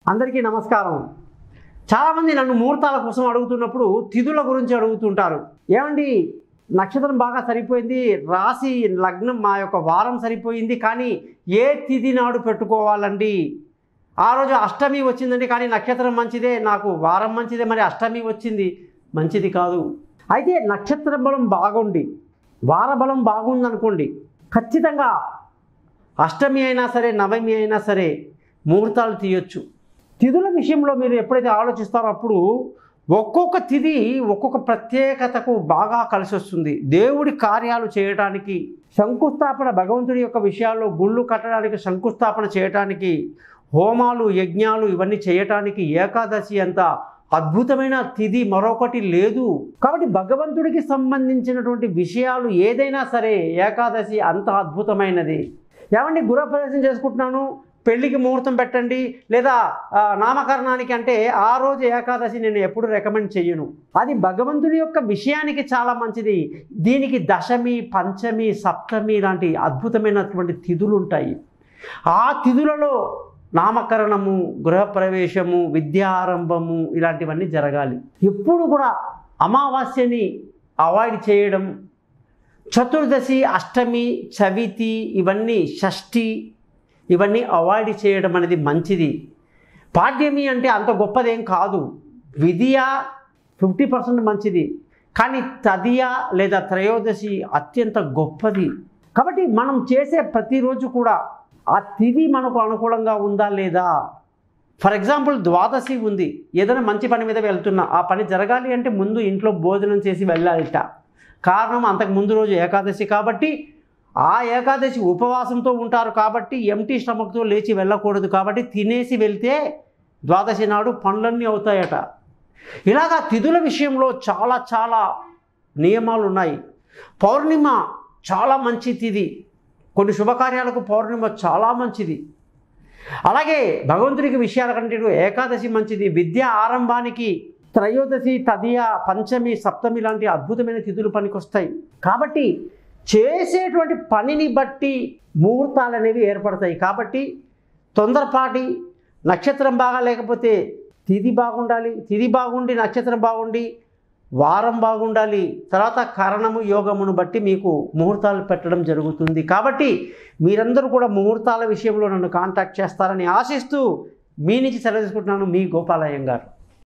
అందరికీ నమస్కారం చాలామంది నన్ను ముహూర్తాల కోసం అడుగుతున్నప్పుడు తిథుల గురించి అడుగుతుంటారు ఏమండి నక్షత్రం బాగా సరిపోయింది రాశి లగ్నం మా యొక్క వారం సరిపోయింది కానీ ఏ తిథి నాడు పెట్టుకోవాలండి ఆ రోజు అష్టమి వచ్చిందండి కానీ నక్షత్రం మంచిదే నాకు వారం మంచిదే మరి అష్టమి వచ్చింది మంచిది కాదు అయితే నక్షత్ర బలం బాగుండి వార బలం బాగుందనుకోండి ఖచ్చితంగా అష్టమి అయినా సరే నవమి అయినా సరే ముహూర్తాలు తీయొచ్చు తిథుల విషయంలో మీరు ఎప్పుడైతే ఆలోచిస్తారో అప్పుడు ఒక్కొక్క తిథి ఒక్కొక్క ప్రత్యేకతకు బాగా కలిసి వస్తుంది దేవుడి కార్యాలు చేయటానికి శంకుస్థాపన భగవంతుడి యొక్క విషయాల్లో గుళ్ళు కట్టడానికి శంకుస్థాపన చేయటానికి హోమాలు యజ్ఞాలు ఇవన్నీ చేయటానికి ఏకాదశి అంత అద్భుతమైన తిథి మరొకటి లేదు కాబట్టి భగవంతుడికి సంబంధించినటువంటి విషయాలు ఏదైనా సరే ఏకాదశి అంత అద్భుతమైనది ఏమండి గృహప్రవేశం చేసుకుంటున్నాను పెళ్ళికి ముహూర్తం పెట్టండి లేదా ఆ, నామకరణానికి అంటే ఆ రోజు ఏకాదశి నేను ఎప్పుడు రికమెండ్ చెయ్యను అది భగవంతుడి యొక్క విషయానికి చాలా మంచిది దీనికి దశమి పంచమి సప్తమి లాంటి అద్భుతమైనటువంటి తిథులు ఉంటాయి ఆ తిథులలో నామకరణము గృహప్రవేశము విద్యారంభము ఇలాంటివన్నీ జరగాలి ఎప్పుడు కూడా అమావాస్యని అవాయిడ్ చేయడం చతుర్దశి అష్టమి చవితి ఇవన్నీ షష్ఠి ఇవన్నీ అవాయిడ్ చేయడం అనేది మంచిది పాడ్యమి అంటే అంత గొప్పదేం కాదు విధియ ఫిఫ్టీ పర్సెంట్ మంచిది కానీ తదియ లేదా త్రయోదశి అత్యంత గొప్పది కాబట్టి మనం చేసే ప్రతిరోజు కూడా ఆ తిథి మనకు అనుకూలంగా ఉందా లేదా ఫర్ ఎగ్జాంపుల్ ద్వాదశి ఉంది ఏదైనా మంచి పని మీద వెళ్తున్నా ఆ పని జరగాలి అంటే ముందు ఇంట్లో భోజనం చేసి వెళ్ళాలిట కారణం అంతకు ముందు రోజు ఏకాదశి కాబట్టి ఆ ఏకాదశి ఉపవాసంతో ఉంటారు కాబట్టి ఎంటీ స్టమక్తో లేచి వెళ్ళకూడదు కాబట్టి తినేసి వెళ్తే ద్వాదశి నాడు పనులన్నీ అవుతాయట ఇలాగా తిథుల విషయంలో చాలా చాలా నియమాలు ఉన్నాయి పౌర్ణిమ చాలా మంచి తిథి కొన్ని శుభకార్యాలకు పౌర్ణిమ చాలా మంచిది అలాగే భగవంతుడికి విషయాల కంటే ఏకాదశి మంచిది విద్య ఆరంభానికి త్రయోదశి తదియ పంచమి సప్తమి లాంటి అద్భుతమైన తిథులు పనికొస్తాయి కాబట్టి చేసేటువంటి పనిని బట్టి ముహూర్తాలు అనేవి ఏర్పడతాయి కాబట్టి తొందరపాటి నక్షత్రం బాగా లేకపోతే తిథి బాగుండాలి తిథి బాగుండి నక్షత్రం బాగుండి వారం బాగుండాలి తర్వాత కరణము యోగమును బట్టి మీకు ముహూర్తాలు పెట్టడం జరుగుతుంది కాబట్టి మీరందరూ కూడా ముహూర్తాల విషయంలో నన్ను కాంటాక్ట్ చేస్తారని ఆశిస్తూ మీ నుంచి సెలవు తీసుకుంటున్నాను మీ గోపాలయ్యం గారు